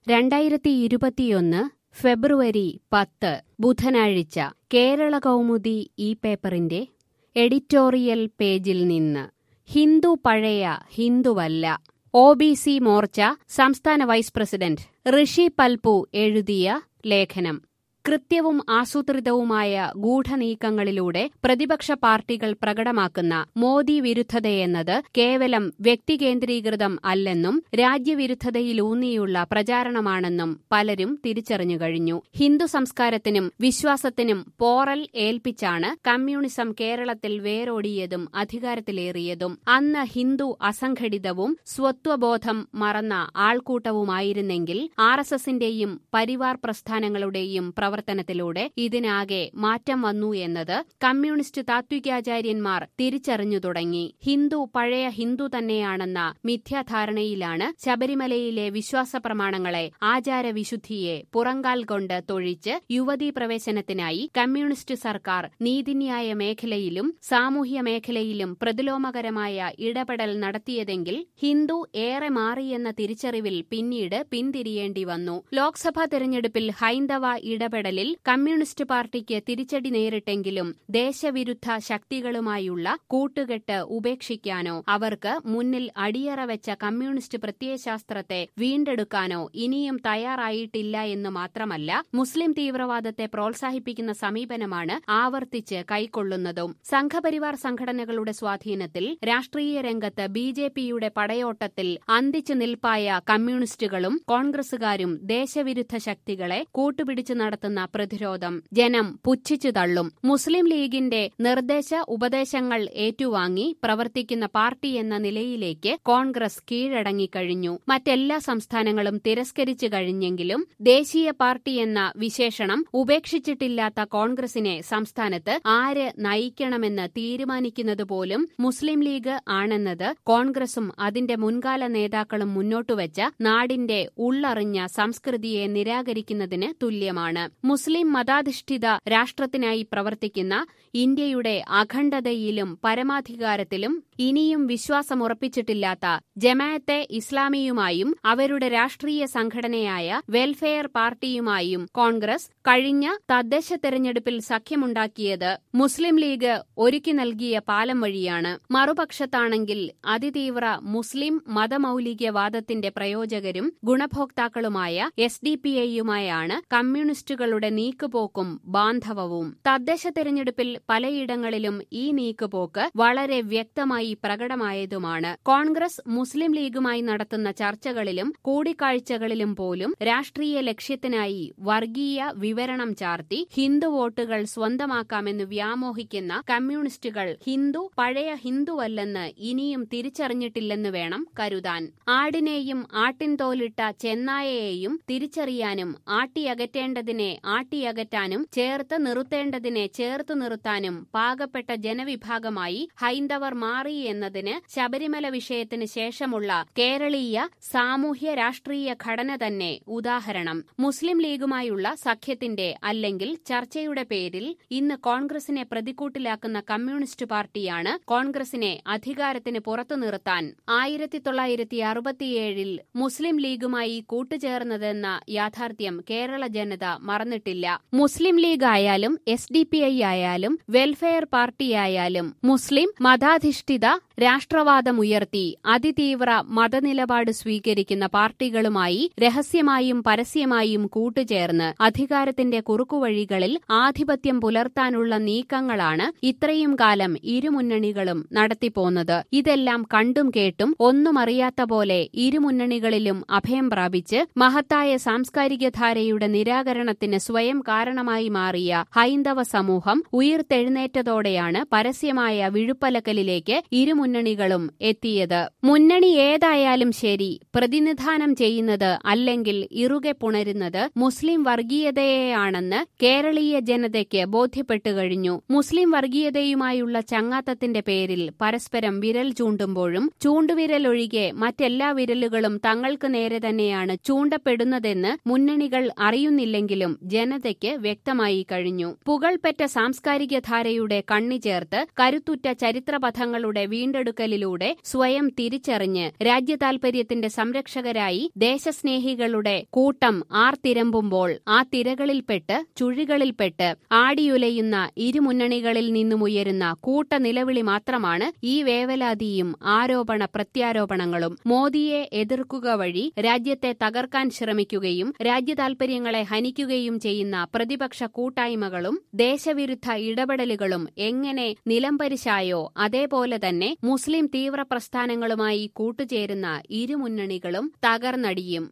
രണ്ടായിരത്തി ഇരുപത്തിയൊന്ന് ഫെബ്രുവരി പത്ത് ബുധനാഴ്ച കേരള കൗമുദി ഈ പേപ്പറിന്റെ എഡിറ്റോറിയൽ പേജിൽ നിന്ന് ഹിന്ദു പഴയ ഹിന്ദുവല്ല ഒ ബി സി മോർച്ച സംസ്ഥാന വൈസ് പ്രസിഡന്റ് ഋഷി പൽപു എഴുതിയ ലേഖനം കൃത്യവും ആസൂത്രിതവുമായ ഗൂഢനീക്കങ്ങളിലൂടെ പ്രതിപക്ഷ പാർട്ടികൾ പ്രകടമാക്കുന്ന മോദി വിരുദ്ധതയെന്നത് കേവലം വ്യക്തികേന്ദ്രീകൃതം അല്ലെന്നും രാജ്യവിരുദ്ധതയിലൂന്നിയുള്ള പ്രചാരണമാണെന്നും പലരും തിരിച്ചറിഞ്ഞു കഴിഞ്ഞു ഹിന്ദു സംസ്കാരത്തിനും വിശ്വാസത്തിനും പോറൽ ഏൽപ്പിച്ചാണ് കമ്മ്യൂണിസം കേരളത്തിൽ വേരോടിയതും അധികാരത്തിലേറിയതും അന്ന് ഹിന്ദു അസംഘടിതവും സ്വത്വബോധം മറന്ന ആൾക്കൂട്ടവുമായിരുന്നെങ്കിൽ ആർ എസ് എസിന്റെയും പരിവാർ പ്രസ്ഥാനങ്ങളുടെയും പ്രവർത്തനത്തിലൂടെ ഇതിനാകെ മാറ്റം വന്നു എന്നത് കമ്മ്യൂണിസ്റ്റ് താത്വികാചാര്യന്മാർ തിരിച്ചറിഞ്ഞു തുടങ്ങി ഹിന്ദു പഴയ ഹിന്ദു തന്നെയാണെന്ന മിഥ്യാധാരണയിലാണ് ശബരിമലയിലെ വിശ്വാസ പ്രമാണങ്ങളെ ആചാരവിശുദ്ധിയെ പുറങ്കാൽ കൊണ്ട് തൊഴിച്ച് യുവതീ പ്രവേശനത്തിനായി കമ്മ്യൂണിസ്റ്റ് സർക്കാർ നീതിന്യായ മേഖലയിലും സാമൂഹ്യ മേഖലയിലും പ്രതിലോമകരമായ ഇടപെടൽ നടത്തിയതെങ്കിൽ ഹിന്ദു ഏറെ മാറിയെന്ന തിരിച്ചറിവിൽ പിന്നീട് പിന്തിരിയേണ്ടി വന്നു ലോക്സഭാ തെരഞ്ഞെടുപ്പിൽ ഹൈന്ദവ ഇടപെടലിൽ കമ്മ്യൂണിസ്റ്റ് പാർട്ടിക്ക് തിരിച്ചടി നേരിട്ടെങ്കിലും ദേശവിരുദ്ധ ശക്തികളുമായുള്ള കൂട്ടുകെട്ട് ഉപേക്ഷിക്കാനോ അവർക്ക് മുന്നിൽ അടിയറ വെച്ച കമ്മ്യൂണിസ്റ്റ് പ്രത്യയശാസ്ത്രത്തെ വീണ്ടെടുക്കാനോ ഇനിയും തയ്യാറായിട്ടില്ല എന്ന് മാത്രമല്ല മുസ്ലിം തീവ്രവാദത്തെ പ്രോത്സാഹിപ്പിക്കുന്ന സമീപനമാണ് ആവർത്തിച്ച് കൈക്കൊള്ളുന്നതും സംഘപരിവാർ സംഘടനകളുടെ സ്വാധീനത്തിൽ രാഷ്ട്രീയ രംഗത്ത് ബി ജെ പിയുടെ പടയോട്ടത്തിൽ അന്തിച്ചു നിൽപ്പായ കമ്മ്യൂണിസ്റ്റുകളും കോൺഗ്രസുകാരും ദേശവിരുദ്ധ ശക്തികളെ കൂട്ടുപിടിച്ചു നടത്തുന്ന പ്രതിരോധം ജനം പുച്ഛിച്ചു തള്ളും മുസ്ലിം ലീഗിന്റെ നിർദ്ദേശ ഉപദേശങ്ങൾ ഏറ്റുവാങ്ങി പ്രവർത്തിക്കുന്ന പാർട്ടി എന്ന നിലയിലേക്ക് കോൺഗ്രസ് കീഴടങ്ങിക്കഴിഞ്ഞു മറ്റെല്ലാ സംസ്ഥാനങ്ങളും തിരസ്കരിച്ചു കഴിഞ്ഞെങ്കിലും ദേശീയ പാർട്ടി എന്ന വിശേഷണം ഉപേക്ഷിച്ചിട്ടില്ലാത്ത കോൺഗ്രസിനെ സംസ്ഥാനത്ത് ആര് നയിക്കണമെന്ന് തീരുമാനിക്കുന്നത് പോലും മുസ്ലിം ലീഗ് ആണെന്നത് കോൺഗ്രസും അതിന്റെ മുൻകാല നേതാക്കളും മുന്നോട്ടുവച്ച നാടിന്റെ ഉള്ളറിഞ്ഞ സംസ്കൃതിയെ നിരാകരിക്കുന്നതിന് തുല്യമാണ് മുസ്ലിം മതാധിഷ്ഠിത രാഷ്ട്രത്തിനായി പ്രവർത്തിക്കുന്ന ഇന്ത്യയുടെ അഖണ്ഡതയിലും പരമാധികാരത്തിലും ഇനിയും വിശ്വാസമുറപ്പിച്ചിട്ടില്ലാത്ത ജമാഅത്തെ ഇസ്ലാമിയുമായും അവരുടെ രാഷ്ട്രീയ സംഘടനയായ വെൽഫെയർ പാർട്ടിയുമായും കോൺഗ്രസ് കഴിഞ്ഞ തദ്ദേശ തെരഞ്ഞെടുപ്പിൽ സഖ്യമുണ്ടാക്കിയത് മുസ്ലിം ലീഗ് ഒരുക്കി നൽകിയ പാലം വഴിയാണ് മറുപക്ഷത്താണെങ്കിൽ അതിതീവ്ര മുസ്ലിം മതമൌലികവാദത്തിന്റെ പ്രയോജകരും ഗുണഭോക്താക്കളുമായ എസ് ഡി പി ഐയുമായാണ് കമ്മ്യൂണിസ്റ്റുകളുടെ നീക്കുപോക്കും ബാന്ധവവും തദ്ദേശ തെരഞ്ഞെടുപ്പിൽ പലയിടങ്ങളിലും ഈ നീക്കുപോക്ക് വളരെ വ്യക്തമായി പ്രകടമായതുമാണ് കോൺഗ്രസ് മുസ്ലിം ലീഗുമായി നടത്തുന്ന ചർച്ചകളിലും കൂടിക്കാഴ്ചകളിലും പോലും രാഷ്ട്രീയ ലക്ഷ്യത്തിനായി വർഗീയ വിവരണം ചാർത്തി ഹിന്ദു വോട്ടുകൾ സ്വന്തമാക്കാമെന്ന് വ്യാമോഹിക്കുന്ന കമ്മ്യൂണിസ്റ്റുകൾ ഹിന്ദു പഴയ ഹിന്ദുവല്ലെന്ന് ഇനിയും തിരിച്ചറിഞ്ഞിട്ടില്ലെന്ന് വേണം കരുതാൻ ആടിനെയും ആട്ടിൻതോലിട്ട ചെന്നായയെയും തിരിച്ചറിയാനും ആട്ടിയകറ്റേണ്ടതിനെ ആട്ടിയകറ്റാനും ചേർത്ത് നിർത്തേണ്ടതിനെ ചേർത്ത് നിർത്താനും പാകപ്പെട്ട ജനവിഭാഗമായി ഹൈന്ദവർ മാറി എന്നതിന് ശബരിമല വിഷയത്തിന് ശേഷമുള്ള കേരളീയ സാമൂഹ്യ രാഷ്ട്രീയ ഘടന തന്നെ ഉദാഹരണം മുസ്ലിം ലീഗുമായുള്ള സഖ്യത്തിന്റെ അല്ലെങ്കിൽ ചർച്ചയുടെ പേരിൽ ഇന്ന് കോൺഗ്രസിനെ പ്രതിക്കൂട്ടിലാക്കുന്ന കമ്മ്യൂണിസ്റ്റ് പാർട്ടിയാണ് കോൺഗ്രസിനെ അധികാരത്തിന് പുറത്തു നിർത്താൻ ആയിരത്തി തൊള്ളായിരത്തി അറുപത്തിയേഴിൽ മുസ്ലിം ലീഗുമായി കൂട്ടുചേർന്നതെന്ന യാഥാർത്ഥ്യം കേരള ജനത മറന്നിട്ടില്ല മുസ്ലിം ലീഗ് ആയാലും എസ് ഡി പി ഐ ആയാലും വെൽഫെയർ പാർട്ടിയായാലും മുസ്ലിം മതാധിഷ്ഠിത രാഷ്ട്രവാദമുയർത്തി അതിതീവ്ര മതനിലപാട് സ്വീകരിക്കുന്ന പാർട്ടികളുമായി രഹസ്യമായും പരസ്യമായും കൂട്ടുചേർന്ന് അധികാരത്തിന്റെ കുറുക്കുവഴികളിൽ ആധിപത്യം പുലർത്താനുള്ള നീക്കങ്ങളാണ് ഇത്രയും കാലം ഇരുമുന്നണികളും നടത്തിപ്പോന്നത് ഇതെല്ലാം കണ്ടും കേട്ടും ഒന്നും അറിയാത്ത പോലെ ഇരുമുന്നണികളിലും അഭയം പ്രാപിച്ച് മഹത്തായ സാംസ്കാരിക ധാരയുടെ നിരാകരണത്തിന് സ്വയം കാരണമായി മാറിയ ഹൈന്ദവ സമൂഹം ഉയിർത്തെഴുന്നേറ്റതോടെയാണ് പരസ്യമായ വിഴുപ്പലക്കലിലേക്ക് ഇരുമുന്നണികളും എത്തിയത് മുന്നണി ഏതായാലും ശരി പ്രതിനിധാനം ചെയ്യുന്നത് അല്ലെങ്കിൽ ഇറുകെ പുണരുന്നത് മുസ്ലിം വർഗീയതയെയാണെന്ന് കേരളീയ ജനതയ്ക്ക് ബോധ്യപ്പെട്ടു കഴിഞ്ഞു മുസ്ലിം വർഗീയതയുമായുള്ള ചങ്ങാത്തത്തിന്റെ പേരിൽ പരസ്പരം വിരൽ ചൂണ്ടുമ്പോഴും ചൂണ്ടുവിരൽ ഒഴികെ മറ്റെല്ലാ വിരലുകളും തങ്ങൾക്ക് നേരെ തന്നെയാണ് ചൂണ്ടപ്പെടുന്നതെന്ന് മുന്നണികൾ അറിയുന്നില്ലെങ്കിലും ജനതയ്ക്ക് വ്യക്തമായി കഴിഞ്ഞു പുകൾപെറ്റ സാംസ്കാരിക ധാരയുടെ കണ്ണി ചേർത്ത് കരുത്തുറ്റ ചരിത്രപഥങ്ങളുടെ വീണ്ടെടുക്കലിലൂടെ സ്വയം തിരിച്ചറിഞ്ഞ് രാജ്യതാൽപര്യത്തിന്റെ സംരക്ഷകരായി ദേശസ്നേഹികളുടെ കൂട്ടം ആർത്തിരമ്പുമ്പോൾ ആ തിരകളിൽപ്പെട്ട് ചുഴികളിൽപ്പെട്ട് ആടിയുലയുന്ന ഇരുമുന്നണികളിൽ നിന്നുമുയരുന്ന കൂട്ടനിലവിളി മാത്രമാണ് ഈ വേവലാതിയും ആരോപണ പ്രത്യാരോപണങ്ങളും മോദിയെ എതിർക്കുക വഴി രാജ്യത്തെ തകർക്കാൻ ശ്രമിക്കുകയും രാജ്യതാൽപര്യങ്ങളെ ഹനിക്കുകയും ചെയ്യുന്ന പ്രതിപക്ഷ കൂട്ടായ്മകളും ദേശവിരുദ്ധ ഇടപെടലുകളും എങ്ങനെ നിലംപരിശായോ അതേപോലെ തന്നെ മുസ്ലിം തീവ്ര പ്രസ്ഥാനങ്ങളുമായി കൂട്ടുചേരുന്ന ഇരുമുന്നണികളും തകർന്നടിയും